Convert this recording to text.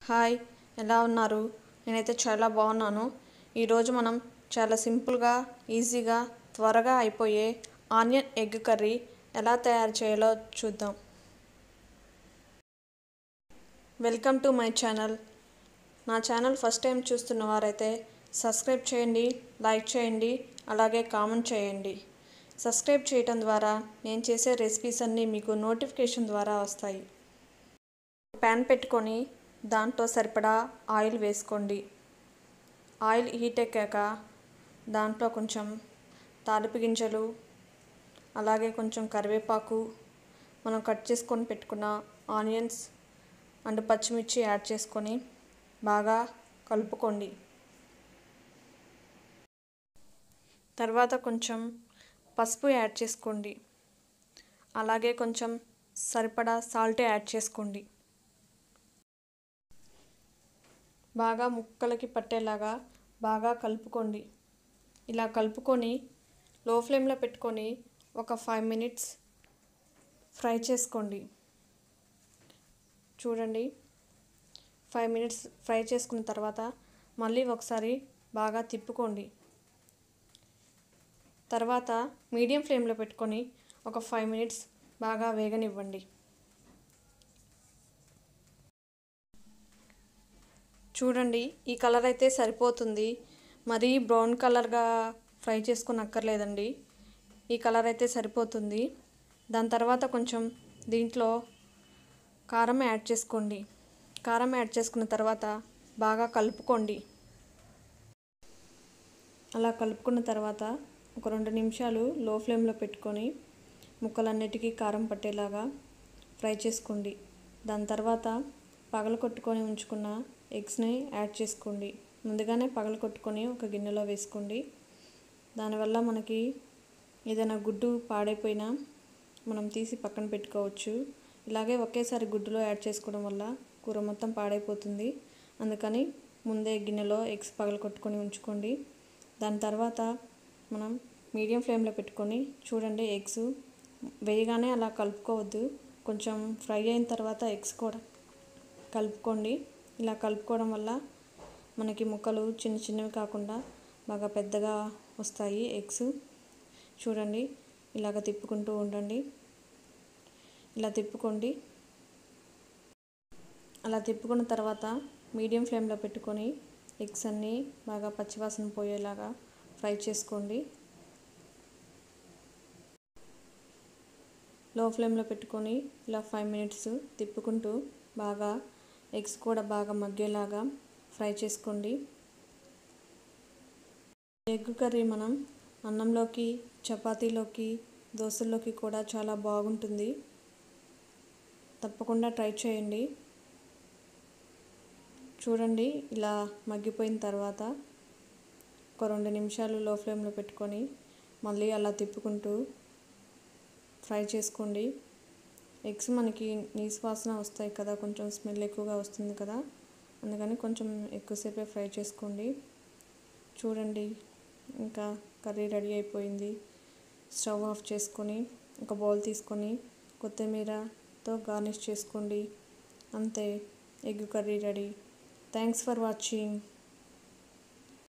hi ఎలా ఉన్నారు నేనైతే చాలా బాగున్నాను ఈరోజు మనం చాలా సింపుల్గా ఈజీగా త్వరగా అయిపోయే ఆనియన్ ఎగ్ కర్రీ ఎలా తయారు చేయాలో చూద్దాం వెల్కమ్ టు మై ఛానల్ నా ఛానల్ ఫస్ట్ టైం చూస్తున్న వారైతే సబ్స్క్రైబ్ చేయండి లైక్ చేయండి అలాగే కామెంట్ చేయండి సబ్స్క్రైబ్ చేయటం ద్వారా నేను చేసే రెసిపీస్ అన్నీ మీకు నోటిఫికేషన్ ద్వారా వస్తాయి ప్యాన్ పెట్టుకొని దాంట్లో సరిపడా ఆయిల్ వేసుకోండి ఆయిల్ హీట్ ఎక్కాక దాంట్లో కొంచెం తాలిపి గింజలు అలాగే కొంచెం కరివేపాకు మనం కట్ చేసుకొని పెట్టుకున్న ఆనియన్స్ అండ్ పచ్చిమిర్చి యాడ్ చేసుకొని బాగా కలుపుకోండి తర్వాత కొంచెం పసుపు యాడ్ చేసుకోండి అలాగే కొంచెం సరిపడా సాల్ట్ యాడ్ చేసుకోండి బాగా ముక్కలకి పట్టేలాగా బాగా కలుపుకోండి ఇలా కలుపుకొని లో ఫ్లేమ్లో పెట్టుకొని ఒక ఫైవ్ మినిట్స్ ఫ్రై చేసుకోండి చూడండి ఫైవ్ మినిట్స్ ఫ్రై చేసుకున్న తర్వాత మళ్ళీ ఒకసారి బాగా తిప్పుకోండి తర్వాత మీడియం ఫ్లేమ్లో పెట్టుకొని ఒక ఫైవ్ మినిట్స్ బాగా వేగనివ్వండి చూడండి ఈ కలర్ అయితే సరిపోతుంది మరీ బ్రౌన్ కలర్గా ఫ్రై చేసుకుని అక్కర్లేదండి ఈ కలర్ అయితే సరిపోతుంది దాని తర్వాత కొంచెం దీంట్లో కారం యాడ్ చేసుకోండి కారం యాడ్ చేసుకున్న తర్వాత బాగా కలుపుకోండి అలా కలుపుకున్న తర్వాత ఒక రెండు నిమిషాలు లో ఫ్లేమ్లో పెట్టుకొని ముక్కలన్నిటికీ కారం పట్టేలాగా ఫ్రై చేసుకోండి దాని తర్వాత పగల కొట్టుకొని ఉంచుకున్న ఎగ్స్ని యాడ్ చేసుకోండి ముందుగానే పగల కొట్టుకొని ఒక గిన్నెలో వేసుకోండి దానివల్ల మనకి ఏదైనా గుడ్డు పాడైపోయినా మనం తీసి పక్కన పెట్టుకోవచ్చు ఇలాగే ఒకేసారి గుడ్డులో యాడ్ చేసుకోవడం వల్ల కూర మొత్తం పాడైపోతుంది అందుకని ముందే గిన్నెలో ఎగ్స్ పగల కొట్టుకొని ఉంచుకోండి దాని తర్వాత మనం మీడియం ఫ్లేమ్లో పెట్టుకొని చూడండి ఎగ్స్ వేయగానే అలా కలుపుకోవద్దు కొంచెం ఫ్రై అయిన తర్వాత ఎగ్స్ కూడా కలుపుకోండి ఇలా కలుపుకోవడం వల్ల మనకి ముక్కలు చిన్న చిన్నవి కాకుండా బాగా పెద్దగా వస్తాయి ఎగ్స్ చూడండి ఇలాగ తిప్పుకుంటూ ఉండండి ఇలా తిప్పుకోండి అలా తిప్పుకున్న తర్వాత మీడియం ఫ్లేమ్లో పెట్టుకొని ఎగ్స్ అన్నీ బాగా పచ్చివాసన పోయేలాగా ఫ్రై చేసుకోండి లో ఫ్లేమ్లో పెట్టుకొని ఇలా ఫైవ్ మినిట్స్ తిప్పుకుంటూ బాగా ఎగ్స్ కూడా బాగా మగ్గేలాగా ఫ్రై చేసుకోండి ఎగ్ కర్రీ మనం అన్నంలోకి చపాతీలోకి దోశల్లోకి కూడా చాలా బాగుంటుంది తప్పకుండా ట్రై చేయండి చూడండి ఇలా మగ్గిపోయిన తర్వాత ఒక రెండు నిమిషాలు లో ఫ్లేమ్లో పెట్టుకొని మళ్ళీ అలా తిప్పుకుంటూ ఫ్రై చేసుకోండి ఎగ్స్ మనకి నీసు వాసన వస్తాయి కదా కొంచెం స్మెల్ ఎక్కువగా వస్తుంది కదా అందుకని కొంచెం ఎక్కువసేపే ఫ్రై చేసుకోండి చూడండి ఇంకా కర్రీ రెడీ అయిపోయింది స్టవ్ ఆఫ్ చేసుకొని ఒక బౌల్ తీసుకొని కొత్తిమీరతో గార్నిష్ చేసుకోండి అంతే egg curry ready thanks for watching